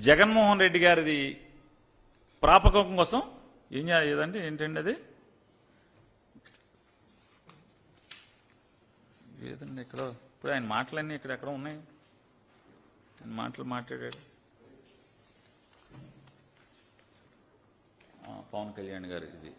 జగన్మోహన్ రెడ్డి గారిది ప్రాపకం కోసం ఏం చేయాలి ఏదంటే ఏంటండి అది ఏదండి ఇక్కడ ఇప్పుడు ఆయన మాటలన్నీ ఇక్కడ ఎక్కడ ఉన్నాయి ఆయన మాటలు మాట్లాడాడు ఆ, పవన్ కళ్యాణ్ గారి ఇది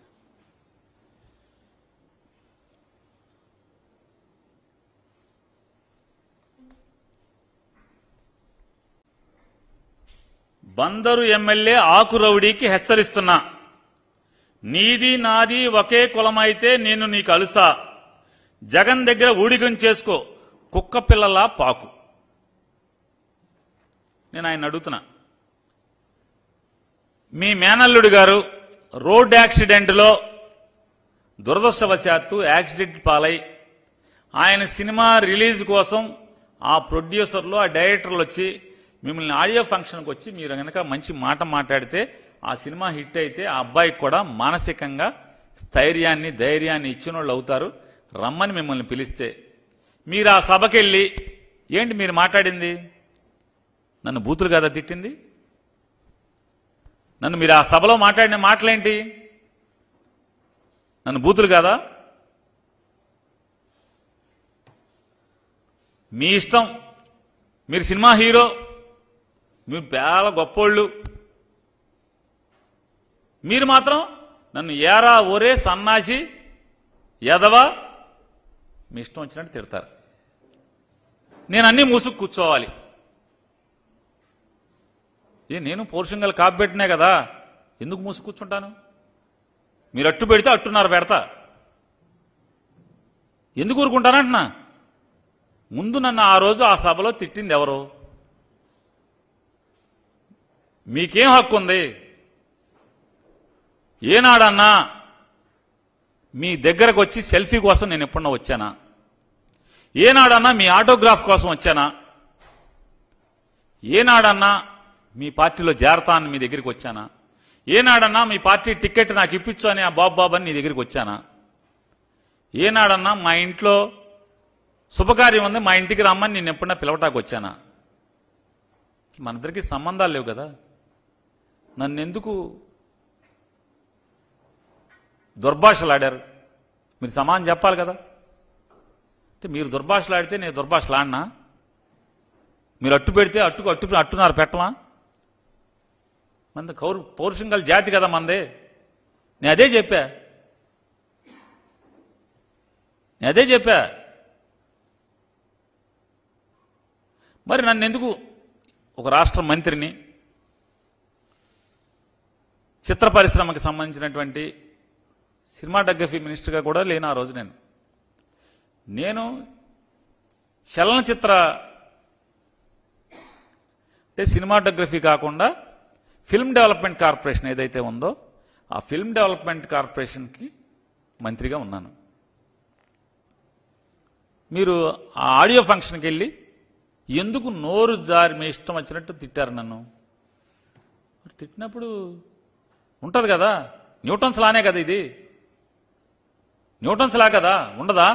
బందరు ఎమ్మెల్యే ఆకు రౌడీకి హెచ్చరిస్తున్నా నీది నాది ఒకే కులమైతే నేను నీకు అలుసా జగన్ దగ్గర ఊడిగం చేసుకో కుక్క పిల్లలా పాకు నేను ఆయన అడుగుతున్నా మీ మేనల్లుడు గారు రోడ్ యాక్సిడెంట్లో దురదృష్టవశాత్తు యాక్సిడెంట్ పాలై ఆయన సినిమా రిలీజ్ కోసం ఆ ప్రొడ్యూసర్లు ఆ డైరెక్టర్లు వచ్చి మిమ్మల్ని ఆడియో ఫంక్షన్కి వచ్చి మీరు కనుక మంచి మాట మాట్లాడితే ఆ సినిమా హిట్ అయితే ఆ అబ్బాయికి కూడా మానసికంగా స్థైర్యాన్ని ధైర్యాన్ని ఇచ్చిన వాళ్ళు అవుతారు రమ్మని మిమ్మల్ని పిలిస్తే మీరు ఆ సభకెళ్ళి ఏంటి మీరు మాట్లాడింది నన్ను బూతులు కదా తిట్టింది నన్ను మీరు ఆ సభలో మాట్లాడిన మాటలేంటి నన్ను బూతులు కాదా మీ ఇష్టం మీరు సినిమా హీరో మీరు చాలా గొప్పోళ్ళు మీరు మాత్రం నన్ను ఏరా ఒరే సన్నాసి ఎదవా మీ ఇష్టం వచ్చినట్టు తిడతారు నేను అన్ని మూసుకు కూర్చోవాలి ఏ నేను పౌరుషంగా కాపు పెట్టినా కదా ఎందుకు మూసుకు కూర్చుంటాను మీరు అట్టు పెడితే అట్టున్నారు పెడతా ఎందుకు ఊరుకుంటానంటున్నా ముందు నన్ను ఆ రోజు ఆ సభలో తిట్టింది ఎవరు మీకేం హక్కు ఉంది ఏనాడన్నా మీ దగ్గరకు వచ్చి సెల్ఫీ కోసం నేను ఎప్పుడన్నా వచ్చానా ఏనాడన్నా మీ ఆటోగ్రాఫ్ కోసం వచ్చానా ఏనాడన్నా మీ పార్టీలో చేరతా అని మీ దగ్గరికి వచ్చానా ఏనాడన్నా మీ పార్టీ టికెట్ నాకు ఇప్పించు అని ఆ బాబు బాబు అని నీ దగ్గరికి వచ్చానా ఏనాడన్నా మా ఇంట్లో శుభకార్యం ఉంది మా ఇంటికి రమ్మని నేను ఎప్పుడన్నా పిలవటానికి వచ్చానా మన ఇద్దరికి సంబంధాలు లేవు కదా నన్ను ఎందుకు దుర్భాషలాడారు మీరు సమానం చెప్పాలి కదా అంటే మీరు దుర్భాషలాడితే నేను దుర్భాషలాడినా మీరు అట్టు పెడితే అట్టుకు అట్టు అట్టున్నారు పెట్టమా మంది కౌరు పౌరుషంగల జాతి కదా మందే నేను అదే చెప్పా నేను అదే చెప్పా మరి నన్ను ఎందుకు ఒక రాష్ట్ర మంత్రిని చిత్ర పరిశ్రమకి సంబంధించినటువంటి సినిమాటోగ్రఫీ మినిస్టర్గా కూడా లేను ఆ రోజు నేను నేను చలనచిత్ర అంటే సినిమాటోగ్రఫీ కాకుండా ఫిల్మ్ డెవలప్మెంట్ కార్పొరేషన్ ఏదైతే ఉందో ఆ ఫిల్మ్ డెవలప్మెంట్ కార్పొరేషన్కి మంత్రిగా ఉన్నాను మీరు ఆ ఆడియో ఫంక్షన్కి వెళ్ళి ఎందుకు నోరు జారి మీ ఇష్టం వచ్చినట్టు తిట్టారు నన్ను మరి తిట్టినప్పుడు ఉంటుంది కదా న్యూటన్స్ లానే కదా ఇది న్యూటన్స్ లా కదా ఉండదా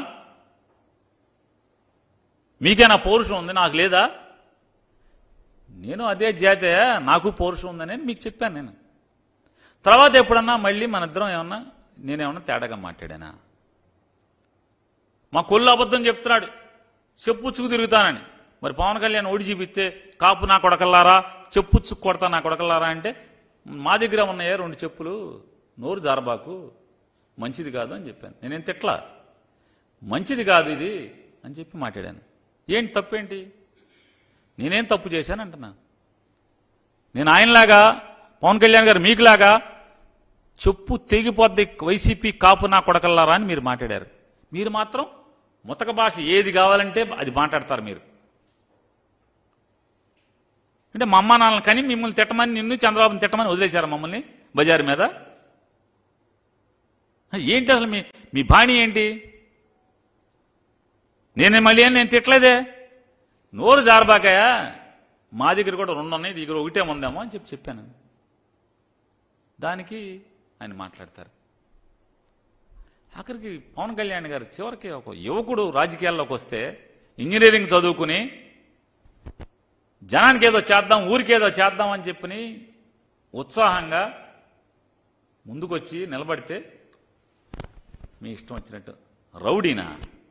మీకేనా పౌరుషం ఉంది నాకు లేదా నేను అదే జాతే నాకు పౌరుషం ఉందని మీకు చెప్పాను నేను తర్వాత ఎప్పుడన్నా మళ్ళీ మన ఇద్దరం ఏమన్నా నేనేమన్నా తేడాగా మాట్లాడానా మా కొల్లు అబద్ధం చెప్తున్నాడు చెప్పుచ్చుకు తిరుగుతానని మరి పవన్ కళ్యాణ్ ఓడి చూపిస్తే కాపు నా కొడకల్లారా చెప్పుచ్చుకు కొడతా నా కొడకల్లారా అంటే మా దగ్గర ఉన్నాయే రెండు చెప్పులు నోరు జారబాకు మంచిది కాదు అని చెప్పాను నేనేం తిట్లా మంచిది కాదు ఇది అని చెప్పి మాట్లాడాను ఏంటి తప్పేంటి నేనేం తప్పు చేశాను అంటున్నా నేను ఆయనలాగా పవన్ కళ్యాణ్ గారు మీకులాగా చెప్పు తెగిపోద్ది వైసీపీ కాపు నా కొడకల్లారా అని మీరు మాట్లాడారు మీరు మాత్రం ముతక భాష ఏది కావాలంటే అది మాట్లాడతారు మీరు అంటే మా అమ్మ నాన్నలు కానీ మిమ్మల్ని తిట్టమని నిన్ను చంద్రబాబుని తిట్టమని వదిలేశారు మమ్మల్ని బజారు మీద ఏంటి అసలు మీ మీ బాణి ఏంటి నేనే మళ్ళీ ఏం నేను తిట్టలేదే నోరు జారబాకాయా మా దగ్గర కూడా రెండు ఉన్నాయి దగ్గర ఒకటే ఉందేమో అని చెప్పి చెప్పాను దానికి ఆయన మాట్లాడతారు ఆఖరికి పవన్ కళ్యాణ్ గారు చివరికి ఒక యువకుడు రాజకీయాల్లోకి వస్తే ఇంజనీరింగ్ చదువుకుని జనానికి ఏదో చేద్దాం ఊరికేదో చేద్దాం అని చెప్పని ఉత్సాహంగా ముందుకొచ్చి నిలబడితే మీ ఇష్టం వచ్చినట్టు రౌడీనా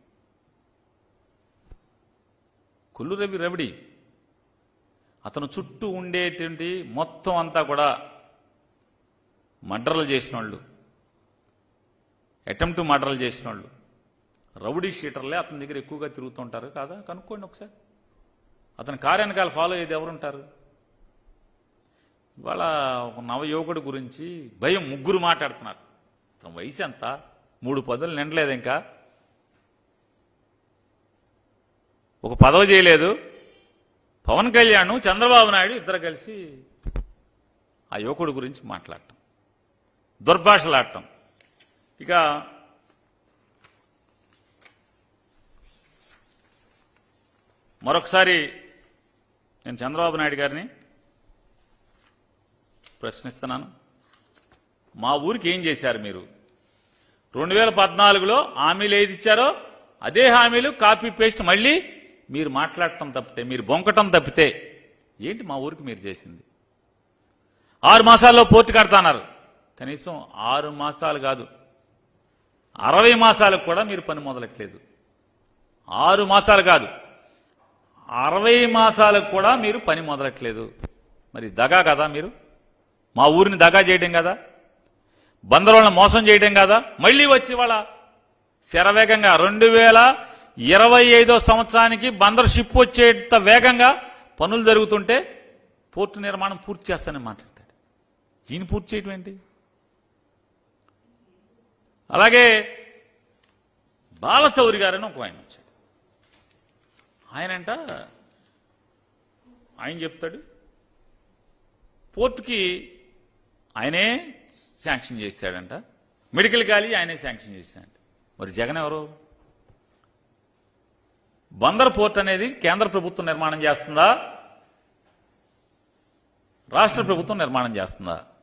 కొల్లు రవి రవిడి అతను చుట్టూ ఉండేటువంటి మొత్తం అంతా కూడా మర్డర్లు చేసిన వాళ్ళు అటెంప్ట్ మర్డర్లు చేసిన వాళ్ళు రౌడీ షీటర్లే అతని దగ్గర ఎక్కువగా తిరుగుతుంటారు కాదా కనుక్కోండి ఒకసారి అతని కార్యానకాలు ఫాలో అయ్యేది ఎవరుంటారు ఇవాళ ఒక నవయువకుడి గురించి భయం ముగ్గురు మాట్లాడుతున్నారు అతని వయసు ఎంత మూడు పదులు నిండలేదు ఇంకా ఒక పదవి చేయలేదు పవన్ కళ్యాణ్ చంద్రబాబు నాయుడు ఇద్దరు కలిసి ఆ యువకుడి గురించి మాట్లాడటం దుర్భాషలాడటం ఇక మరొకసారి నేను చంద్రబాబు నాయుడు గారిని ప్రశ్నిస్తున్నాను మా ఊరికి ఏం చేశారు మీరు రెండు వేల పద్నాలుగులో హామీలు ఏది ఇచ్చారో అదే హామీలు కాపీ పేస్ట్ మళ్ళీ మీరు మాట్లాడటం తప్పితే మీరు బొంకటం తప్పితే ఏంటి మా ఊరికి మీరు చేసింది ఆరు మాసాల్లో పోర్టు కడతాన్నారు కనీసం ఆరు మాసాలు కాదు అరవై మాసాలకు కూడా మీరు పని మొదలట్లేదు ఆరు మాసాలు కాదు అరవై మాసాలకు కూడా మీరు పని మొదలట్లేదు మరి దగా కదా మీరు మా ఊరిని దగా చేయడం కదా బందరోళ్ళని మోసం చేయడం కదా మళ్ళీ వచ్చి వాళ్ళ శరవేగంగా రెండు వేల ఇరవై ఐదో సంవత్సరానికి బందర్ షిప్ వచ్చేంత వేగంగా పనులు జరుగుతుంటే పోర్టు నిర్మాణం పూర్తి చేస్తానని మాట్లాడతాడు ఈయన పూర్తి చేయటం ఏంటి అలాగే బాలశౌరి గారని ఒక ఆయన వచ్చాడు ఆయనంట ఆయన చెప్తాడు పోర్టుకి ఆయనే శాంక్షన్ చేశాడంట మెడికల్ గాలి ఆయనే శాంక్షన్ చేశాడంట మరి జగన్ ఎవరు బందర్ పోర్ట్ అనేది కేంద్ర ప్రభుత్వం నిర్మాణం చేస్తుందా రాష్ట్ర ప్రభుత్వం నిర్మాణం చేస్తుందా